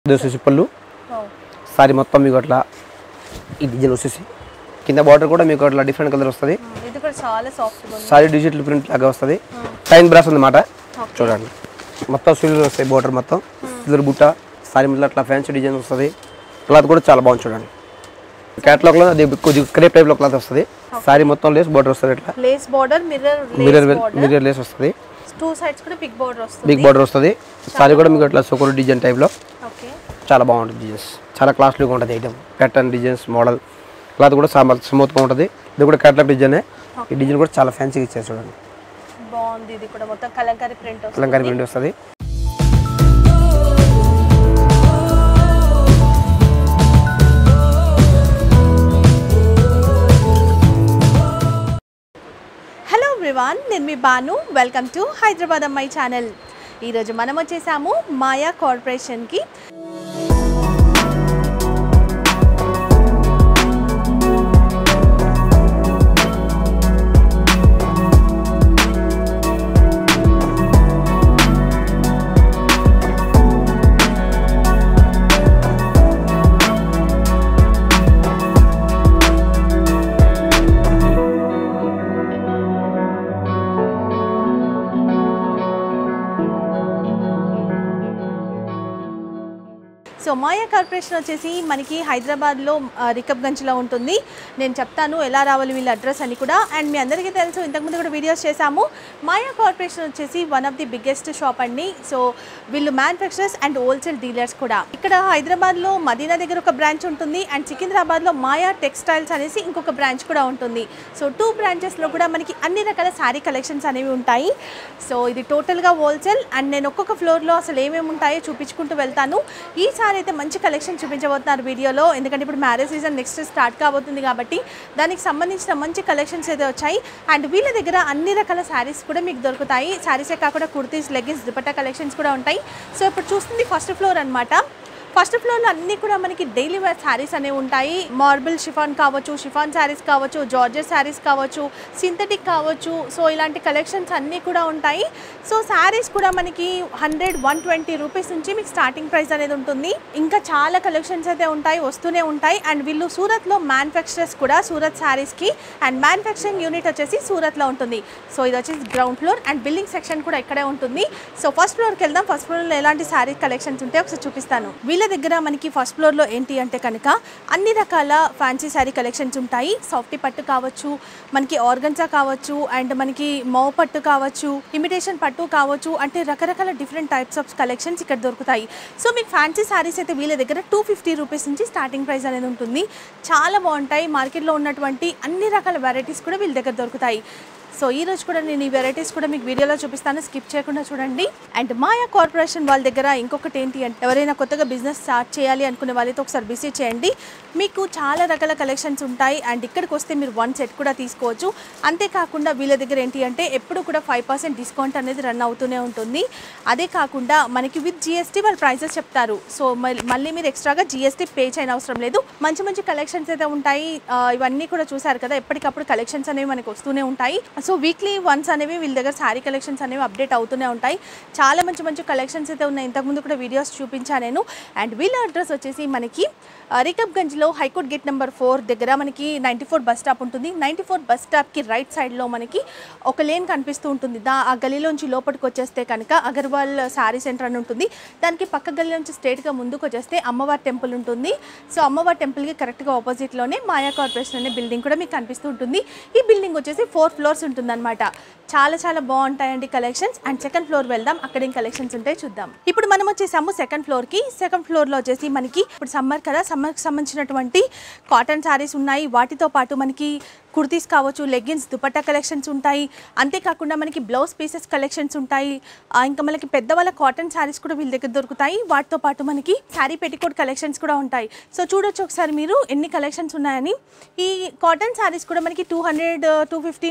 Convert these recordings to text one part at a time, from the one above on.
ఇది వచ్చేసి పళ్ళు సారీ మొత్తం మీకు అట్లా ఈ డిజైన్ వచ్చేసి కింద బార్డర్ కూడా మీకు అట్లా డిఫరెంట్ కలర్ వస్తుంది ఇది కూడా చాలా సాఫ్ట్ ఉంది సారీ డిజిటల్ ప్రింట్ లాగా వస్తుంది టైన్ బ్రాస్ ఉందన్నమాట చూడండి మొత్తం సిల్వర్ వస్తాయి బార్డర్ మొత్తం సిల్వర్ బుట్ట సారీ మీద అట్లా ఫ్యాన్సీ డిజైన్ వస్తుంది క్లాత్ కూడా చాలా బాగుంది చూడండి క్యాట్లాగ్లో అది కొద్దిగా క్రేప్ టైప్లో క్లాత్ వస్తుంది సారీ మొత్తం లేస్ బార్డర్ వస్తుంది ఇట్లా lace border mirror mirror lace border mirror lace వస్తుంది టూ సైడ్స్ కూడా బిగ్ బార్డర్ వస్తుంది బిగ్ బార్డర్ వస్తుంది సారీ కూడా మీకు అట్లా సూపర్ డిజైన్ టైప్లో ఓకే చాలా బాగుంటుంది డిజైన్స్ చాలా క్లాస్లీగా ఉంటుంది item pattern designs model cloth కూడా చాలా స్మూత్గా ఉంటుంది ఇది కూడా క్యాట్లాగ్ డిజైనే ఈ డిజైన్ కూడా చాలా ఫ్యాన్సీగా ఇచ్చారు చూడండి బాగుంది ఇది కూడా మొత్తం కలంకారీ ప్రింట్ వస్తుంది అలంకారీ ప్రింట్ వస్తుంది హలో ఎవ్రీవాన్ నేను మీ బాను వెల్కమ్ టు హైదరాబాద్ అమ్మాయి ఛానల్ ఈరోజు మనం వచ్చేసాము మాయా కార్పొరేషన్కి సో మాయా కార్పొరేషన్ వచ్చేసి మనకి హైదరాబాద్లో ఆ, రికబ్గంజ్లో ఉంటుంది నేను చెప్తాను ఎలా రావాలి వీళ్ళ అడ్రస్ అని కూడా అండ్ మీ అందరికీ తెలుసు ఇంతకుముందు కూడా వీడియోస్ చేశాము మాయా కార్పొరేషన్ వచ్చేసి one of the biggest shop అండి సో వీళ్ళు మ్యానుఫ్యాక్చరర్స్ అండ్ హోల్సేల్ డీలర్స్ కూడా ఇక్కడ హైదరాబాద్లో మదీనా దగ్గర ఒక బ్రాంచ్ ఉంటుంది అండ్ సికింద్రాబాద్లో మాయా టెక్స్టైల్స్ అనేసి ఇంకొక బ్రాంచ్ కూడా ఉంటుంది సో టూ బ్రాంచెస్లో కూడా మనకి అన్ని రకాల శారీ కలెక్షన్స్ అనేవి ఉంటాయి సో ఇది టోటల్గా హోల్సేల్ అండ్ నేను ఒక్కొక్క ఫ్లోర్లో అసలు ఏమేమి ఉంటాయో చూపించుకుంటూ వెళ్తాను ఈసారి అయితే మంచి కలెక్షన్ చూపించబోతున్నారు వీడియోలో ఎందుకంటే ఇప్పుడు మ్యారేజ్ సీజన్ నెక్స్ట్ స్టార్ట్ కాబోతుంది కాబట్టి దానికి సంబంధించిన మంచి కలెక్షన్స్ అయితే వచ్చాయి అండ్ వీళ్ళ దగ్గర అన్ని రకాల శారీస్ కూడా మీకు దొరుకుతాయి శారీసే కాకుండా కుర్తీస్ లెగ్గిన్స్ దుపట్టా కలెక్షన్స్ కూడా ఉంటాయి సో ఇప్పుడు చూస్తుంది ఫస్ట్ ఫ్లోర్ అన్నమాట ఫస్ట్ ఫ్లోర్లో అన్నీ కూడా మనకి డైలీ వేర్ శారీస్ అనేవి ఉంటాయి మార్బుల్ షిఫాన్ కావచ్చు షిఫాన్ శారీస్ కావచ్చు జార్జెస్ శారీస్ కావచ్చు సింథటిక్ కావచ్చు సో ఇలాంటి కలెక్షన్స్ అన్నీ కూడా ఉంటాయి సో శారీస్ కూడా మనకి హండ్రెడ్ వన్ ట్వంటీ రూపీస్ నుంచి మీకు స్టార్టింగ్ ప్రైస్ అనేది ఉంటుంది ఇంకా చాలా కలెక్షన్స్ అయితే ఉంటాయి వస్తూనే ఉంటాయి అండ్ వీళ్ళు సూరత్లో మ్యానుఫ్యాక్చరర్స్ కూడా సూరత్ శారీస్కి అండ్ మ్యానుఫ్యాక్చరింగ్ యూనిట్ వచ్చేసి సూరత్లో ఉంటుంది సో ఇది వచ్చేసి ground floor and building section కూడా ఇక్కడే ఉంటుంది సో ఫస్ట్ ఫ్లోర్కి వెళ్దాం ఫస్ట్ ఫ్లోర్లో ఎలాంటి శారీ కలెక్షన్స్ ఉంటాయో ఒకసారి చూపిస్తాను వీళ్ళ దగ్గర మనకి ఫస్ట్ ఫ్లోర్లో ఏంటి అంటే కనుక అన్ని రకాల ఫ్యాన్సీ శారీ కలెక్షన్స్ ఉంటాయి సాఫ్టీ పట్టు కావచ్చు మనకి ఆర్గన్సా కావచ్చు అండ్ మనకి మౌ పట్టు కావచ్చు ఇమిటేషన్ పట్టు కావచ్చు అంటే రకరకాల డిఫరెంట్ టైప్స్ ఆఫ్ కలెక్షన్స్ ఇక్కడ దొరుకుతాయి సో మీకు ఫ్యాన్సీ శారీస్ అయితే వీళ్ళ దగ్గర టూ ఫిఫ్టీ రూపీస్ నుంచి స్టార్టింగ్ ప్రైస్ అనేది ఉంటుంది చాలా బాగుంటాయి మార్కెట్లో ఉన్నటువంటి అన్ని రకాల వెరైటీస్ కూడా వీళ్ళ దగ్గర దొరుకుతాయి సో ఈ రోజు కూడా నేను ఈ వెరైటీస్ కూడా మీకు వీడియోలో చూపిస్తాను స్కిప్ చేయకుండా చూడండి అండ్ మాయా కార్పొరేషన్ వాళ్ళ దగ్గర ఇంకొకటి ఏంటి అంటే ఎవరైనా కొత్తగా బిజినెస్ స్టార్ట్ చేయాలి అనుకునే వాళ్ళతో ఒకసారి విజిట్ చేయండి మీకు చాలా రకాల కలెక్షన్స్ ఉంటాయి అండ్ ఇక్కడికి వస్తే మీరు వన్ సెట్ కూడా తీసుకోవచ్చు అంతేకాకుండా వీళ్ళ దగ్గర ఏంటి అంటే ఎప్పుడు కూడా ఫైవ్ పర్సెంట్ డిస్కౌంట్ అనేది రన్ అవుతూనే ఉంటుంది అదే కాకుండా మనకి విత్ జిఎస్టీ వాళ్ళు ప్రైసెస్ చెప్తారు సో మల్- మళ్ళీ మీరు ఎక్స్ట్రాగా జిఎస్టీ పే చేయని అవసరం లేదు మంచి మంచి కలెక్షన్స్ అయితే ఉంటాయి ఆ, ఇవన్నీ కూడా చూసారు కదా ఎప్పటికప్పుడు కలెక్షన్స్ అనేవి మనకి వస్తూనే ఉంటాయి సో వీక్లీ వన్స్ అనేవి వీళ్ళ దగ్గర శారీ కలెక్షన్స్ అనేవి అప్డేట్ అవుతూనే ఉంటాయి చాలా మంచి మంచి కలెక్షన్స్ అయితే ఉన్నాయి ఇంతకుముందు కూడా వీడియోస్ చూపించాను నేను అండ్ వీళ్ళ అడ్రస్ వచ్చేసి మనకి ఆ, రికబ్గంజ్లో హైకోర్ట్ గేట్ నెంబర్ ఫోర్ దగ్గర మనకి నైంటీ ఫోర్ బస్ స్టాప్ ఉంటుంది నైంటీ ఫోర్ బస్ స్టాప్కి రైట్ సైడ్లో మనకి ఒక లేన్ కనిపిస్తూ ఉంటుంది దా ఆ గలీలోంచి లోపలికి వచ్చేస్తే కనుక అగర్వాల్ శారీ సెంటర్ అని ఉంటుంది దానికి పక్క గల్లీ నుంచి స్ట్రేట్గా ముందుకు వచ్చేస్తే అమ్మవారి టెంపుల్ ఉంటుంది సో అమ్మవారి టెంపుల్కి కరెక్ట్గా ఆపోజిట్లోనే మాయా కార్పొరేషన్ అనే బిల్డింగ్ కూడా మీకు కనిపిస్తూ ఉంటుంది ఈ బిల్డింగ్ వచ్చేసి ఫోర్ ఫ్లోర్స్ ఉంటుందన్నమాట చాలా చాలా బాగుంటాయండి కలెక్షన్స్ అండ్ సెకండ్ ఫ్లోర్ వెళ్దాం అక్కడ ఏం కలెక్షన్స్ ఉంటాయి చూద్దాం ఇప్పుడు మనం వచ్చేసాము సెకండ్ ఫ్లోర్కి సెకండ్ ఫ్లోర్లో వచ్చేసి మనకి ఇప్పుడు సమ్మర్ కదా సమ్మర్కి సంబంధించినటువంటి కాటన్ శారీస్ ఉన్నాయి వాటితో పాటు మనకి కుర్తీస్ కావచ్చు లెగ్గిన్స్ దుపట్టా కలెక్షన్స్ ఉంటాయి అంతేకాకుండా మనకి బ్లౌజ్ పీసెస్ కలెక్షన్స్ ఉంటాయి ఆ, ఇంకా మనకి పెద్దవాళ్ళ కాటన్ శారీస్ కూడా వీళ్ళ దగ్గర దొరుకుతాయి వాటితో పాటు మనకి శారీ పెట్టికోట్ కలెక్షన్స్ కూడా ఉంటాయి సో చూడొచ్చు ఒకసారి మీరు ఎన్ని కలెక్షన్స్ ఉన్నాయని ఈ కాటన్ శారీస్ కూడా మనకి టూ హండ్రెడ్ టూ ఫిఫ్టీ నుంచి మనకి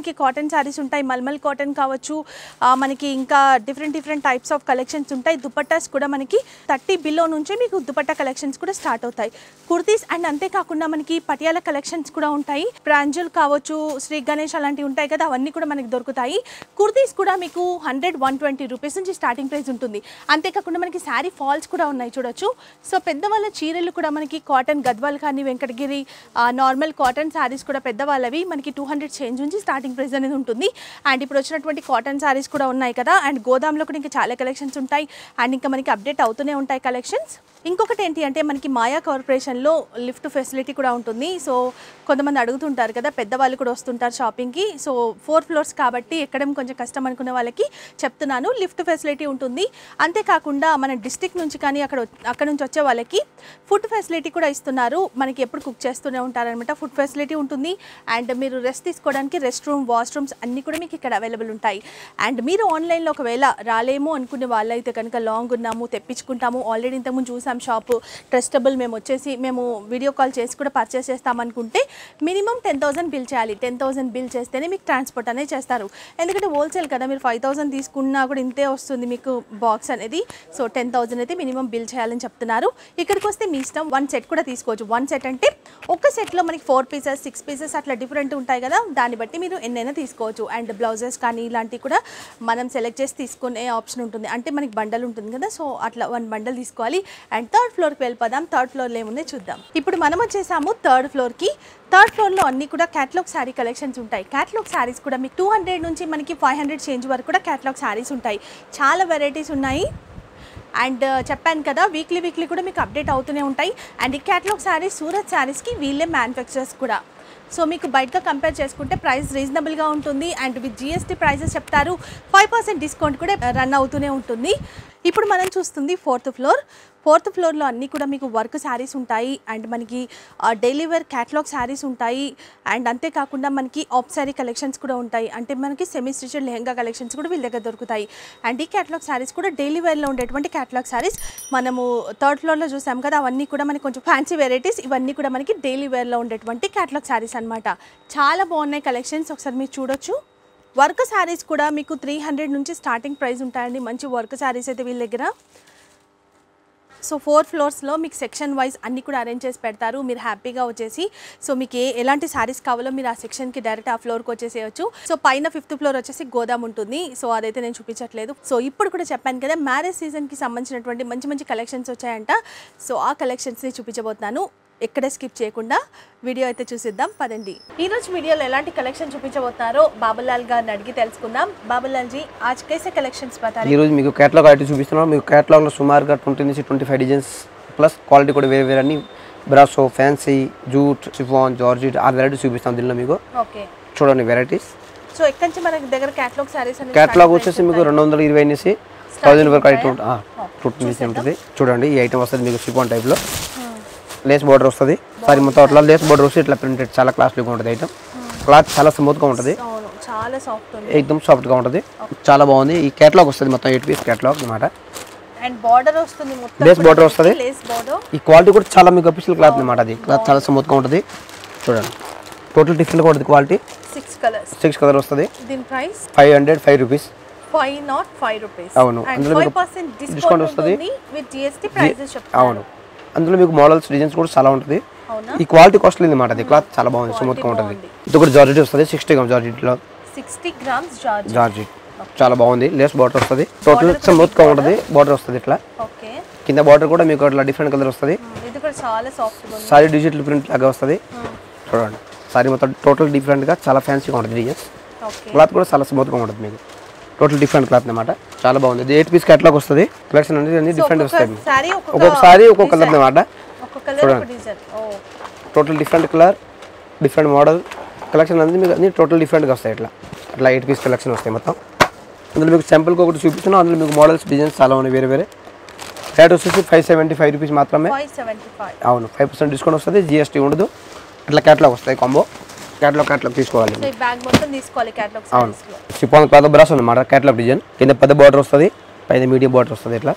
మనకి కాటన్ శారీస్ ఉంటాయి మల్మల్ కాటన్ కావచ్చు ఆ, మనకి ఇంకా different different types of collections ఉంటాయి దుపట్టాస్ కూడా మనకి థర్టీ బిలో నుంచే మీకు దుపట్టా కలెక్షన్స్ కూడా స్టార్ట్ అవుతాయి కుర్తీస్ అండ్ అంతేకాకుండా మనకి పటియాల కలెక్షన్స్ కూడా ఉంటాయి ప్రాంజుల్ కావచ్చు శ్రీ గణేష్ అలాంటివి ఉంటాయి కదా అవన్నీ కూడా మనకి దొరుకుతాయి కుర్తీస్ కూడా మీకు హండ్రెడ్ వన్ ట్వంటీ రూపీస్ నుంచి స్టార్టింగ్ ప్రైస్ ఉంటుంది అంతేకాకుండా మనకి శారీ ఫాల్స్ కూడా ఉన్నాయి చూడొచ్చు సో పెద్దవాళ్ళ చీరలు కూడా మనకి కాటన్ గద్వాల్ కానీ వెంకటగిరి నార్మల్ కాటన్ శారీస్ కూడా పెద్దవాళ్ళవి మనకి టూ హండ్రెడ్ చేంజ్ నుంచి స్టార్టింగ్ ప్రైస్ అనేది ఉంటుంది అండ్ ఇప్పుడు వచ్చినటువంటి కాటన్ శారీస్ కూడా ఉన్నాయి కదా అండ్ గోదాంలో కూడా ఇంకా చాలా కలెక్షన్స్ ఉంటాయి అండ్ ఇంకా మనకి అప్డేట్ అవుతూనే ఉంటాయి కలెక్షన్స్ ఇంకొకటి ఏంటి అంటే మనకి మాయా కార్పొరేషన్లో లిఫ్ట్ ఫెసిలిటీ కూడా ఉంటుంది సో కొంతమంది అడుగుతుంటారు కదా పెద్దవాళ్ళు కూడా వస్తుంటారు షాపింగ్కి సో ఫోర్ ఫ్లోర్స్ కాబట్టి ఎక్కడం కొంచెం కష్టం అనుకునే వాళ్ళకి చెప్తున్నాను లిఫ్ట్ ఫెసిలిటీ ఉంటుంది అంతేకాకుండా మన డిస్టిక్ నుంచి కానీ అక్కడ అక్కడ నుంచి వచ్చే వాళ్ళకి ఫుడ్ ఫెసిలిటీ కూడా ఇస్తున్నారు మనకి ఎప్పుడు కుక్ చేస్తూనే ఉంటారనమాట ఫుడ్ ఫెసిలిటీ ఉంటుంది అండ్ మీరు రెస్ట్ తీసుకోవడానికి రెస్ట్ రూమ్ వాష్రూమ్స్ అన్నీ కూడా మీకు ఇక్కడ అవైలబుల్ ఉంటాయి అండ్ మీరు ఆన్లైన్లో ఒకవేళ రాలేము అనుకునే వాళ్ళైతే కనుక లాంగ్ ఉన్నాము తెప్పించుకుంటాము ఆల్రెడీ ఇంతకుముందు చూసాం షాపు ట్రస్టబుల్ మేము వచ్చేసి మేము వీడియో కాల్ చేసి కూడా పర్చేస్ చేస్తామనుకుంటే మినిమం టెన్ థౌసండ్ బిల్ చేయాలి టెన్ థౌసండ్ బిల్ చేస్తేనే మీకు ట్రాన్స్పోర్ట్ అనేది చేస్తారు ఎందుకంటే హోల్సేల్ కదా మీరు ఫైవ్ థౌసండ్ తీసుకున్నా కూడా ఇంతే వస్తుంది మీకు బాక్స్ అనేది సో టెన్ థౌసండ్ అయితే మినిమం బిల్ చేయాలని చెప్తున్నారు ఇక్కడికి వస్తే మీ ఇష్టం వన్ సెట్ కూడా తీసుకోవచ్చు వన్ సెట్ అంటే ఒక సెట్లో మనకి ఫోర్ పీసెస్ సిక్స్ పీసెస్ అట్లా డిఫరెంట్ ఉంటాయి కదా దాన్ని బట్టి మీరు ఎన్నైనా తీసుకోవచ్చు అండ్ బ్లౌజెస్ కానీ ఇలాంటివి కూడా మనం సెలెక్ట్ చేసి తీసుకునే ఆప్షన్ ఉంటుంది అంటే మనకి బండల్ ఉంటుంది కదా సో అట్లా వన్ బండల్ తీసుకోవాలి అండ్ థర్డ్ ఫ్లోర్కి వెళ్ళిపోదాం థర్డ్ ఫ్లోర్లో ఏమున్నాయి చూద్దాం ఇప్పుడు మనం వచ్చేసాము థర్డ్ ఫ్లోర్కి థర్డ్ ఫ్లోర్లో అన్ని కూడా క్యాటలాగ్ శారీ కలెక్షన్స్ ఉంటాయి క్యాటలాగ్ శారీస్ కూడా మీకు టూ హండ్రెడ్ నుంచి మనకి ఫైవ్ హండ్రెడ్ చేంజ్ వరకు కూడా క్యాటలాగ్ శారీస్ ఉంటాయి చాలా వెరైటీస్ ఉన్నాయి అండ్ చెప్పాను కదా వీక్లీ వీక్లీ కూడా మీకు అప్డేట్ అవుతూనే ఉంటాయి అండ్ ఈ క్యాటలాగ్ శారీస్ సూరత్ శారీస్కి వీళ్ళే మ్యానుఫ్యాక్చరర్స్ కూడా సో మీకు బయటతో కంపేర్ చేసుకుంటే ప్రైస్ రీజనబుల్గా ఉంటుంది అండ్ విత్ జిఎస్టీ ప్రైజెస్ చెప్తారు ఫైవ్ పర్సెంట్ డిస్కౌంట్ కూడా రన్ అవుతూనే ఉంటుంది ఇప్పుడు మనం చూస్తుంది ఫోర్త్ ఫ్లోర్ ఫోర్త్ ఫ్లోర్లో అన్నీ కూడా మీకు వర్క్ శారీస్ ఉంటాయి అండ్ మనకి డైలీ వేర్ క్యాటలాగ్ శారీస్ ఉంటాయి అండ్ అంతేకాకుండా మనకి ఆఫ్ శారీ కలెక్షన్స్ కూడా ఉంటాయి అంటే మనకి సెమీ స్టిచెడ్ లెహంగా కలెక్షన్స్ కూడా వీళ్ళ దగ్గర దొరుకుతాయి అండ్ ఈ క్యాటలాగ్ శారీస్ కూడా డైలీ వేర్లో ఉండేటువంటి క్యాటలాగ్ శారీస్ మనము థర్డ్ ఫ్లోర్లో చూసాం కదా అవన్నీ కూడా మనకి కొంచెం ఫ్యాన్సీ వెరైటీస్ ఇవన్నీ కూడా మనకి డైలీ వేర్లో ఉండేటువంటి క్యాటలాగ్ శారీస్ అనమాట చాలా బాగున్నాయి కలెక్షన్స్ ఒకసారి మీరు చూడొచ్చు వర్క్ శారీస్ కూడా మీకు త్రీ హండ్రెడ్ నుంచి స్టార్టింగ్ ప్రైస్ ఉంటాయండి మంచి వర్క్ శారీస్ అయితే వీళ్ళ దగ్గర సో ఫోర్ ఫ్లోర్స్లో మీకు సెక్షన్ వైజ్ అన్ని కూడా అరేంజ్ చేసి పెడతారు మీరు హ్యాపీగా వచ్చేసి సో మీకు ఏ ఎలాంటి శారీస్ కావాలో మీరు ఆ సెక్షన్కి డైరెక్ట్ ఆ ఫ్లోర్కి వచ్చేసేయచ్చు సో పైన ఫిఫ్త్ ఫ్లోర్ వచ్చేసి గోదాం ఉంటుంది సో అదైతే నేను చూపించట్లేదు సో ఇప్పుడు కూడా చెప్పాను కదా మ్యారేజ్ సీజన్కి సంబంధించినటువంటి మంచి మంచి కలెక్షన్స్ వచ్చాయంట సో ఆ కలెక్షన్స్ని చూపించబోతున్నాను ఎక్కడ స్కిప్ చేయకుండా వీడియో అయితే చూసిద్దాం పదండి ఈ రోజు వీడియోలో ఎలాంటి కలెక్షన్ చూపించబోతున్నారో బాబులాల్ గారిని అడిగి తెలుసుకుందాం బాబులాల్ జీ ఆజ్ కేసే కలెక్షన్స్ బతా ఈ రోజు మీకు కేటలాగ్ ఐటీ చూపిస్తున్నాం మీకు కేటలాగ్లో సుమారుగా ట్వంటీ నుంచి twenty five designs plus quality కూడా వేరే వేరే అన్ని brasso fancy jute chiffon georgette ఆ వెరైటీస్ చూపిస్తాం దీనిలో మీకు ఓకే చూడండి వెరైటీస్ సో ఎక్కడి నుంచి మన దగ్గర క్యాటలాగ్ సారీస్ అనేది కేటలాగ్ వచ్చేసి మీకు రెండు వందల ఇరవై నుంచి థౌజండ్ వరకు ఐటమ్ ఉంటుంది ఉంటుంది చూడండి ఈ ఐటమ్ వస్తుంది మీకు సిఫాన్ టైప్లో లేస్ బార్డర్ వస్తుంది సారీ మొత్తం అట్లా లేస్ బార్డర్ వస్తే ఇట్లా ప్రింటెడ్ చాలా క్లాస్లీగా ఉంటుంది ఐటమ్ క్లాత్ చాలా స్మూత్గా ఉంటుంది అవును చాలా సాఫ్ట్ ఉంది ఎక్దమ్ సాఫ్ట్గా ఉంటుంది చాలా బాగుంది ఈ కేటలాగ్ వస్తుంది మొత్తం ఎయిట్ పీస్ కేటలాగ్ అనమాట అండ్ బార్డర్ వస్తుంది మొత్తం లేస్ బార్డర్ వస్తుంది లేస్ బార్డర్ ఈ క్వాలిటీ కూడా చాలా మీకు అఫీషియల్ క్లాత్ అనమాట అది క్లాత్ చాలా స్మూత్గా ఉంటుంది చూడండి టోటల్ డిఫరెంట్గా ఉంటుంది quality six colours six colour వస్తుంది దీని price five hundred five rupees five not five rupees అవును. అండ్ అందులో ఫైవ్ మీకు పర్సెంట్ discount డిస్కౌంట్ వస్తుంది. వస్తుంది విత్ జిఎస్టీ ప్రైజెస్ చెప్తాను అవును అందులో మీకు మోడల్స్ డిజైన్స్ కూడా చాలా ఉంటుంది అవునా ఈ క్వాలిటీ కాస్ట్లీ అనమాట అది క్లాత్ చాలా బాగుంది స్మూత్గా ఉంటుంది బాగుంది. ఇది కూడా జార్జెట్ వస్తుంది సిక్స్టీ గ్రామ్ జార్జెట్లో సిక్స్టీ గ్రామ్స్ జార్జ్ జార్జెట్ చాలా బాగుంది లేస్ బార్డర్ వస్తుంది టోటల్ స్మూత్గా ఉంటుంది బార్డర్ వస్తుంది ఇట్లా ఓకే కింద బార్డర్ కూడా మీకు అట్లా డిఫరెంట్ కలర్ వస్తుంది ఇది కూడా చాలా సాఫ్ట్ ఉంది సారీ డిజిటల్ ప్రింట్ లాగా వస్తుంది చూడండి సారీ మొత్తం టోటల్ డిఫరెంట్గా చాలా ఫ్యాన్సీగా ఉంటుంది డిజైన్స్ ఓకే క్లాత్ కూడా చాలా స్మూత్గా ఉంటుంది మీకు టోటల్ డిఫరెంట్ క్లాత్ అనమాట చాలా బాగుంది ఇది ఎయిట్ పీస్ క్యాట్లాగ్ వస్తుంది కలెక్షన్ అనేది అన్ని డిఫరెంట్ వస్తాయి మీకు. సారీ ఒక్కొక్క సారీ ఒక్కొక్క కలర్ అనమాట ఒక కలర్ ఒక డిజైన్ ఓ total different colour different model collection అనేది మీకు అన్ని టోటల్ డిఫరెంట్గా వస్తాయి ఇట్లా అట్లా ఎయిట్ పీస్ కలెక్షన్ వస్తాయి మొత్తం అందులో మీకు సింపుల్గా ఒకటి చూపిస్తున్నాం అందులో మీకు మోడల్స్ డిజైన్స్ చాలా ఉన్నాయి వేరే వేరే రేట్ వచ్చేసి ఫైవ్ సెవెంటీ ఫైవ్ రూపీస్ మాత్రమే ఫైవ్ సెవెంటీ ఫైవ్ అవును ఫైవ్ పర్సెంట్ డిస్కౌంట్ వస్తుంది జిఎస్టీ ఉండదు ఇట్లా క్యాట్లాగ్ వస్తాయి కాంబో క్యాట్లాగ్ క్యాట్లాగ్ తీసుకోవాలి సో ఈ బ్యాగ్ మొత్తం తీసుకోవాలి క్యాటలాగ్ సారీస్ లో సిపాన్ క్లాత్ బ్రాస్ అనమాట క్యాట్లాగ్ డిజైన్ కింద పెద్ద బార్డర్ వస్తుంది పైన మీడియం బార్డర్ వస్తుంది ఇట్లా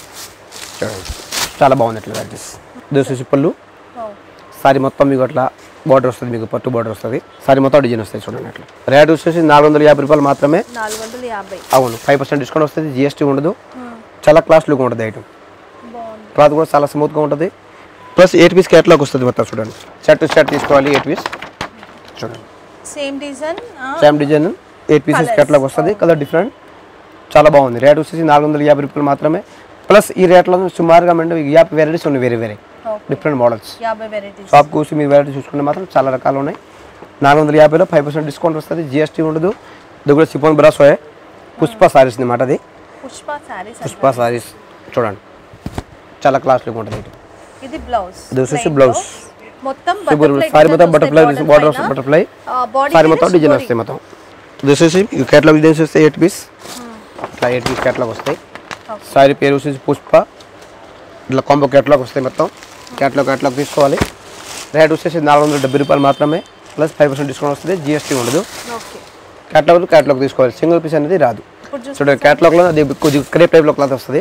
చూడండి చాలా బాగుంది ఇట్లా వెరైటీస్ దోశ పళ్ళు ఓ సారీ మొత్తం మీకు అట్లా బార్డర్ వస్తుంది మీకు పట్టు బార్డర్ వస్తుంది సారీ మొత్తం డిజైన్ వస్తాయి చూడండి అట్లా రేట్ వచ్చేసి నాలుగు వందల యాభై రూపాయలు మాత్రమే నాలుగు వందల యాభై అవును ఫైవ్ పర్సెంట్ డిస్కౌంట్ వస్తుంది జిఎస్టీ ఉండదు చాలా క్లాస్ లుక్ ఉంటుంది ఐటమ్ బాగుంది క్లాత్ కూడా చాలా స్మూత్గా ఉంటుంది ప్లస్ ఎయిట్ పీస్ క్యాట్లాగ్ వస్తుంది మొత్తం చూడండి షర్ట్ షర్ట్ తీసుకోవాలి ఎయిట్ పీస్ చూడండి same design same design eight pieces catalogue వస్తుంది కలర్ డిఫరెంట్ చాలా బాగుంది రేట్ వచ్చేసి నాలుగు వందల యాభై రూపాయలు మాత్రమే ప్లస్ ఈ రేట్లో సుమారుగా మేము యాభై వెరైటీస్ ఉన్నాయి వేరే వేరే డిఫరెంట్ మోడల్స్ యాభై వెరైటీస్ షాప్ కూర్చి మీరు వెరైటీ చూసుకుంటే మాత్రం చాలా రకాలు ఉన్నాయి నాలుగు వందల యాభైలో ఫైవ్ పర్సెంట్ డిస్కౌంట్ వస్తుంది జిఎస్టీ ఉండదు ఇది కూడా సిపోన్ బ్రాస్ పుష్ప సారీస్ అనమాట అది పుష్ప శారీస్ పుష్ప సారీస్ చూడండి చాలా క్లాస్ లుక్ ఉంటుంది ఇది. ఇది బ్లౌజ్ ఇది వచ్చేసి బ్లౌజ్ మొత్తం సూపర్ సారీ మొత్తం బటర్ఫ్లై బార్డర్ వస్తుంది బటర్ఫ్లై బాడీ సారీ మొత్తం డిజైన్ వస్తాయి మొత్తం ఇది వచ్చేసి కేటలాగ్ డిజైన్స్ వస్తాయి ఎయిట్ పీస్ ఇట్లా ఎయిట్ పీస్ కేటలాగ్ వస్తాయి సారీ పేరు వచ్చేసి పుష్ప ఇట్లా కాంబో కేటలాగ్ వస్తాయి మొత్తం కేటలాగ్ కేటలాగ్ తీసుకోవాలి రేట్ వచ్చేసి నాలుగు వందల డెబ్బై రూపాయలు మాత్రమే ప్లస్ ఫైవ్ పర్సెంట్ డిస్కౌంట్ వస్తుంది జిఎస్టీ ఉండదు ఓకే కేటలాగ్ కేటలాగ్ తీసుకోవాలి సింగిల్ పీస్ అనేది రాదు ఇప్పుడు చూసి చూడండి కేటలాగ్లో అది కొద్దిగా క్రేప్ టైప్లో క్లాత్ వస్తుంది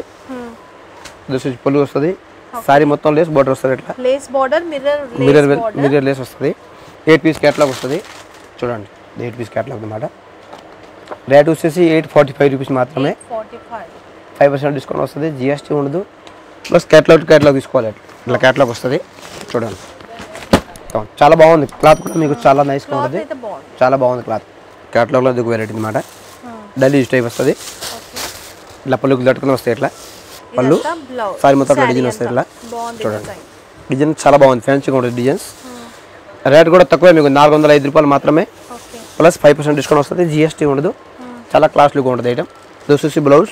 ఇది వచ్చేసి పొల్లు వస్తుంది సారీ మొత్తం లేస్ బార్డర్ వస్తుంది ఇట్లా lace border mirror mirror mirror lace వస్తుంది ఎయిట్ పీస్ క్యాట్లాగ్ వస్తుంది చూడండి ఎయిట్ పీస్ క్యాట్లాగ్ అనమాట రేట్ వచ్చేసి ఎయిట్ ఫార్టీ ఫైవ్ రూపీస్ మాత్రమే forty five five percent discount వస్తుంది జిఎస్టీ ఉండదు ప్లస్ క్యాట్లాగ్ టు క్యాట్లాగ్ తీసుకోవాలి ఇట్లా క్యాట్లాగ్ వస్తుంది చూడండి అవును, చాలా బాగుంది క్లాత్ కూడా మీకు చాలా నైస్గా క్లాత్ ఉంటుంది అయితే బాగుంది చాలా బాగుంది క్లాత్ క్యాట్లాగ్లో ఇది వెరైటీ అనమాట డైలీ యూస్ టైప్ వస్తుంది ఇట్లా పళ్ళుకి తట్టుకుని వస్తాయి ఇట్లా పళ్ళు బ్లౌజ్ సారీ మొత్తం అట్లా డిజైన్ వస్తాయి ఇట్లా బాగుంది చూడండి డిజైన్ డిజైన్ చాలా బాగుంది ఫ్యాన్సీగా ఉంటుంది డిజైన్స్ రేట్ కూడా తక్కువే మీకు నాలుగు వందల ఐదు రూపాయలు మాత్రమే okay plus five percent discount వస్తుంది జిఎస్టీ ఉండదు చాలా క్లాస్లీగా ఉంటుంది ఐటమ్ దోసేసి బ్లౌజ్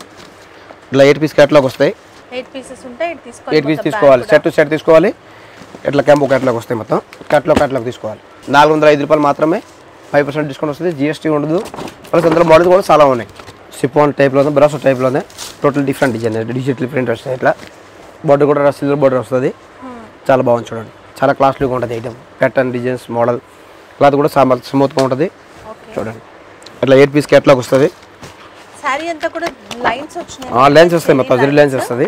ఇట్లా ఎయిట్ పీస్ క్యాట్లాగ్ వస్తాయి ఎయిట్ పీసెస్ ఉంటాయి ఎయిట్ తీసుకోవాలి ఎయిట్ పీస్ తీసుకోవాలి సెట్ టు సెట్ తీసుకోవాలి ఇట్లా క్యాంపో క్యాట్లాగ్ వస్తాయి మొత్తం క్యాట్లాగ్ క్యాట్లాగ్ తీసుకోవాలి నాలుగు వందల ఐదు రూపాయలు మాత్రమే ఫైవ్ పర్సెంట్ డిస్కౌంట్ వస్తుంది జిఎస్టీ ఉండదు ప్లస్ అందులో మోడల్స్ కూడా చాలా ఉన్నాయి సిపోన్ టైప్లోనే బ్రాసో టైప్లోనే total different design digital print వస్తాయి ఇట్లా బార్డర్ కూడా సిల్వర్ బార్డర్ వస్తుంది చాలా బాగుంది చూడండి చాలా క్లాస్లీగా ఉంటుంది item pattern designs model cloth కూడా చాలా స్మూత్గా ఉంటుంది ఓకే చూడండి ఇట్లా ఎయిట్ పీస్ క్యాట్లాగ్ వస్తుంది శారీ అంతా కూడా లైన్స్ వచ్చినాయి లైన్స్ వస్తాయి మొత్తం జరీ లైన్స్ వస్తుంది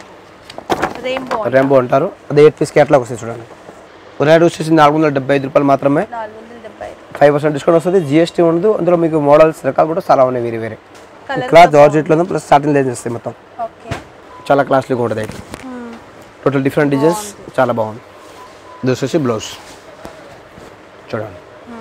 రెయిన్బో రెయిన్బో అంటారు అదే ఎయిట్ పీస్ క్యాట్లాగ్ వస్తాయి చూడండి రేట్ వచ్చేసి నాలుగు వందల డెబ్బై ఐదు రూపాయలు మాత్రమే నాలుగు వందల డెబ్బై ఐదు ఫైవ్ పర్సెంట్ డిస్కౌంట్ వస్తుంది జిఎస్టీ ఉండదు అందులో మీకు మోడల్స్ రకాలు కూడా చాలా ఉన్నాయి వేరే వేరే కలర్ క్లాత్ జార్జెట్లో ప్లస్ సాటిన్ లైన్స్ వస్తాయి మొత్తం ఓకే చాలా క్లాస్లీగా ఉంటుంది అయితే టోటల్ డిఫరెంట్ డిజైన్స్ చాలా బాగుంది ఇది వచ్చేసి బ్లౌజ్ చూడండి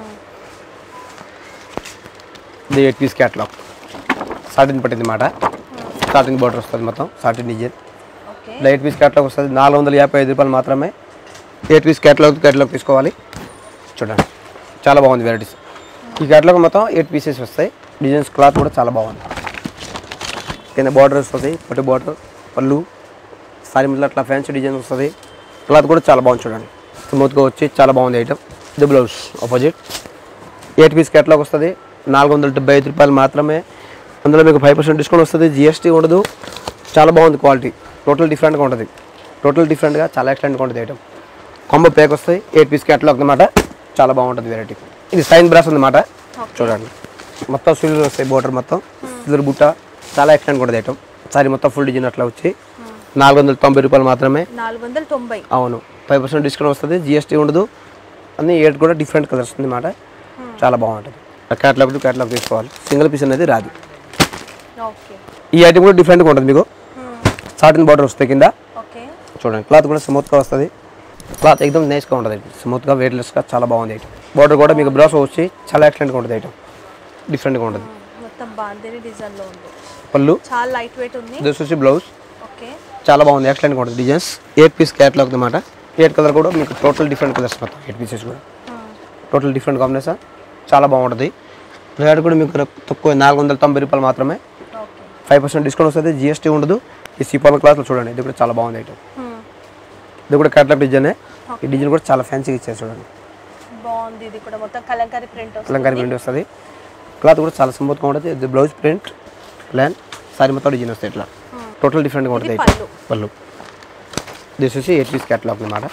ఇది ఎయిట్ పీస్ క్యాట్లాగ్ సాటిన్ పట్టింది మాట సాటిన్ బార్డర్ వస్తుంది మొత్తం సాటిన్ డిజైన్ ఓకే ఇలా ఎయిట్ పీస్ క్యాట్లాగ్ వస్తుంది నాలుగు వందల యాభై ఐదు రూపాయలు మాత్రమే ఎయిట్ పీస్ క్యాట్లాగ్ క్యాట్లాగ్ తీసుకోవాలి చూడండి చాలా బాగుంది వెరైటీస్ ఈ క్యాట్లాగ్ మొత్తం ఎయిట్ పీసెస్ వస్తాయి డిజైన్స్ క్లాత్ కూడా చాలా బాగుంది కింద బార్డర్ వస్తుంది పట్టు బార్డర్ పళ్ళు సారీ మీద అట్లా ఫ్యాన్సీ డిజైన్ వస్తుంది క్లాత్ కూడా చాలా బాగుంది చూడండి స్మూత్గా వచ్చి చాలా బాగుంది ఐటమ్ ఇది blouse opposite eight piece catalogue వస్తుంది నాలుగు వందల డెబ్బై ఐదు రూపాయలు మాత్రమే అందులో మీకు ఫైవ్ పర్సెంట్ డిస్కౌంట్ వస్తుంది జిఎస్టీ ఉండదు చాలా బాగుంది క్వాలిటీ టోటల్ డిఫరెంట్గా ఉంటుంది టోటల్ డిఫరెంట్గా చాలా ఎక్సలెంట్గా ఉంటుంది ఐటమ్ కాంబో ప్యాక్ వస్తాయి ఎయిట్ పీస్ క్యాట్లాగ్ అనమాట చాలా బాగుంటుంది వెరైటీ ఇది సైన్ బ్రాస్ అనమాట చూడండి మొత్తం సిల్వర్ వస్తాయి బోర్డర్ మొత్తం సిల్వర్ బుట్ట చాలా ఎక్సలెంట్గా ఉంటుంది ఐటమ్ సారీ మొత్తం ఫుల్ డిజైన్ అట్లా వచ్చి నాలుగు వందల తొంభై రూపాయలు మాత్రమే నాలుగు వందల తొంభై అవును ఫైవ్ పర్సెంట్ డిస్కౌంట్ వస్తుంది జిఎస్టీ ఉండదు అన్ని ఎయిట్ కూడా డిఫరెంట్ కలర్స్ అనమాట చాలా బాగుంటుంది క్యాట్లాగ్ టు క్యాట్లాగ్ తీసుకోవాలి సింగిల్ పీస్ అనేది రాదు ఓకే ఈ ఐటమ్ కూడా డిఫరెంట్గా ఉంటుంది మీకు సాటిన్ బార్డర్ వస్తాయి కింద ఓకే చూడండి క్లాత్ కూడా స్మూత్గా వస్తుంది క్లాత్ ఎక్దమ్ నైస్గా ఉంటుంది స్మూత్గా వెయిట్లెస్గా చాలా బాగుంది ఐటమ్ బార్డర్ కూడా మీకు బ్రాస్ వచ్చి చాలా ఎక్సలెంట్గా ఉంటుంది ఐటమ్ డిఫరెంట్గా ఉంటుంది మొత్తం బాందేని డిజైన్ లో ఉంది పళ్ళు చాలా లైట్ వెయిట్ ఉంది దిస్ వచ్చి బ్లౌజ్ ఓకే చాలా బాగుంది ఎక్సలెంట్గా ఉంటుంది డిజైన్స్ ఎయిట్ పీస్ క్యాట్లాగ్ అనమాట ఎయిట్ కలర్ కూడా మీకు టోటల్ డిఫరెంట్ కలర్స్ మొత్తం ఎయిట్ పీసెస్ కూడా టోటల్ డిఫరెంట్ కాంబినేషన్ చాలా బాగుంటుంది రేట్ కూడా మీకు తక్కువ నాలుగు వందల తొంభై రూపాయలు మాత్రమే ఓకే ఫైవ్ పర్సెంట్ డిస్కౌంట్ వస్తుంది జిఎస్టీ ఉండదు ఈ సిపాల క్లాత్లో చూడండి ఇది కూడా చాలా బాగుంది ఐటమ్ ఇది కూడా క్యాట్లాగ్ డిజైనే ఈ డిజైన్ కూడా చాలా ఫ్యాన్సీగా ఇచ్చారు చూడండి బాగుంది ఇది కూడా మొత్తం కలంకారీ ప్రింట్ వస్తుంది అలంకారీ ప్రింట్ వస్తుంది క్లాత్ కూడా చాలా స్మూత్గా ఉంటుంది ఇది బ్లౌజ్ ప్రింట్ ప్లాన్ సారీ మొత్తం డిజైన్ వస్తాయి ఇట్లా టోటల్ డిఫరెంట్గా ఉంటుంది ఇది పళ్ళు. పళ్ళు దిస్ వచ్చి ఎయిట్ పీస్ క్యాట్లాగ్ అనమాట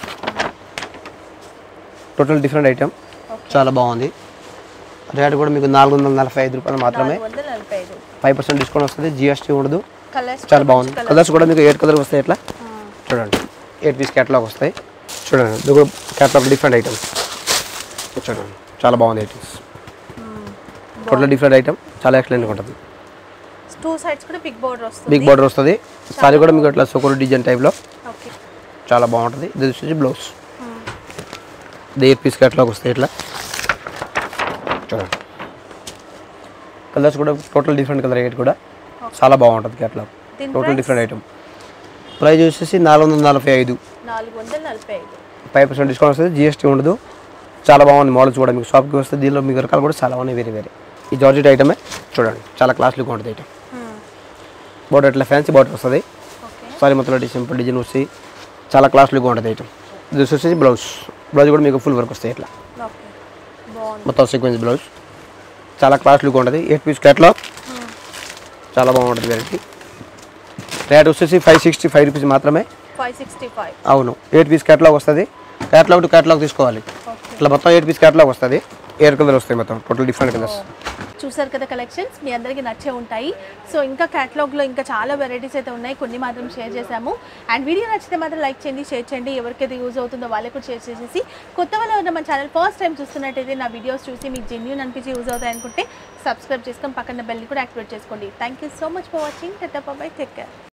టోటల్ డిఫరెంట్ ఐటమ్ చాలా బాగుంది రేట్ కూడా మీకు నాలుగు వందల నలభై ఐదు రూపాయలు మాత్రమే నాలుగు వందల నలభై ఐదు ఫైవ్ పర్సెంట్ డిస్కౌంట్ వస్తుంది జిఎస్టీ ఉండదు కలర్స్ చాలా బాగుంది కలర్స్ కూడా మీకు ఎయిట్ కలర్ వస్తాయి ఇట్లా చూడండి ఎయిట్ పీస్ క్యాటలాగ్ వస్తాయి చూడండి ఇది కూడా క్యాటలాగ్ డిఫరెంట్ ఐటమ్స్ చూడండి చాలా బాగుంది ఐటమ్స్ టోటల్ డిఫరెంట్ ఐటమ్ చాలా ఎక్సలెంట్గా ఉంటుంది టూ సైడ్స్ కూడా బిగ్ బోర్డర్ వస్తుంది బిగ్ బార్డర్ వస్తుంది సారీ కూడా మీకు అట్లా సోకర్ డిజైన్ టైప్లో ఓకే చాలా బాగుంటుంది ఇది వచ్చేసి బ్లౌజ్ ఇది ఎయిర్ పీస్ క్యాట్లాగ్ వస్తాయి ఇట్లా చూడండి కలర్స్ కూడా టోటల్ డిఫరెంట్ కలర్ ఎయిట్ కూడా చాలా బాగుంటుంది క్యాట్లాగ్ దీని టోటల్ డిఫరెంట్ ఐటమ్ ప్రైస్ వచ్చేసి నాలుగు వందల నలభై ఐదు నాలుగు వందల నలభై ఐదు ఫైవ్ పర్సెంట్ డిస్కౌంట్ వస్తుంది జిఎస్టీ ఉండదు చాలా బాగుంది మోడల్స్ కూడా మీకు షాప్కి వస్తే దీనిలో మీకు రకాలు కూడా చాలా ఉన్నాయి వేరే వేరే ఈ జార్జెట్ ఐటమే చూడండి చాలా క్లాస్లీగా ఉంటుంది ఐటమ్ బోర్డర్ ఇట్లా ఫ్యాన్సీ బోర్డర్ వస్తుంది ఓకే సారీ మొత్తం సింపుల్ డిజైన్ వస్తాయి చాలా క్లాస్లీగా ఉంటుంది ఐటమ్ ఇది వచ్చేసి బ్లౌజ్ బ్లౌజ్ కూడా మీకు ఫుల్ వర్క్ వస్తాయి ఇట్లా ఓకే బాగుంది మొత్తం సీక్వెన్స్ బ్లౌజ్ చాలా క్లాస్లీగా ఉంటుంది ఎయిట్ పీస్ క్యాట్లో చాలా బాగుంటుంది వెరైటీ రేట్ వచ్చేసి ఫైవ్ సిక్స్టీ ఫైవ్ రూపీస్ మాత్రమే ఫైవ్ సిక్స్టీ ఫైవ్ అవును ఎయిట్ పీస్ క్యాట్లాగ్ వస్తుంది క్యాట్లాగ్ టు క్యాట్లాగ్ తీసుకోవాలి ఓకే ఇట్లా మొత్తం ఎయిట్ పీస్ క్యాట్లాగ్ వస్తుంది ఎయిర్ కలర్ వస్తాయి మొత్తం టోటల్ డిఫరెంట్ కలర్స్ చూసారు కదా కలెక్షన్స్ మీ అందరికీ నచ్చే ఉంటాయి సో ఇంకా క్యాటలాగ్లో ఇంకా చాలా వెరైటీస్ అయితే ఉన్నాయి కొన్ని మాత్రం షేర్ చేశాము అండ్ వీడియో నచ్చితే మాత్రం లైక్ చేయండి షేర్ చేయండి ఎవరికైతే యూజ్ అవుతుందో వాళ్ళకు కూడా షేర్ చేసేసి కొత్త వాళ్ళు ఉన్న మన ఛానల్ ఫస్ట్ టైం చూస్తున్నట్టయితే నా వీడియోస్ చూసి మీకు జెన్యున్ అనిపించి యూజ్ అవుతాయి అనుకుంటే సబ్స్క్రైబ్ చేసుకొని పక్కన బెల్ కూడా యాక్టివేట్ చేసుకోండి thank you so much for watching టెట్ బై టేక్ కేర్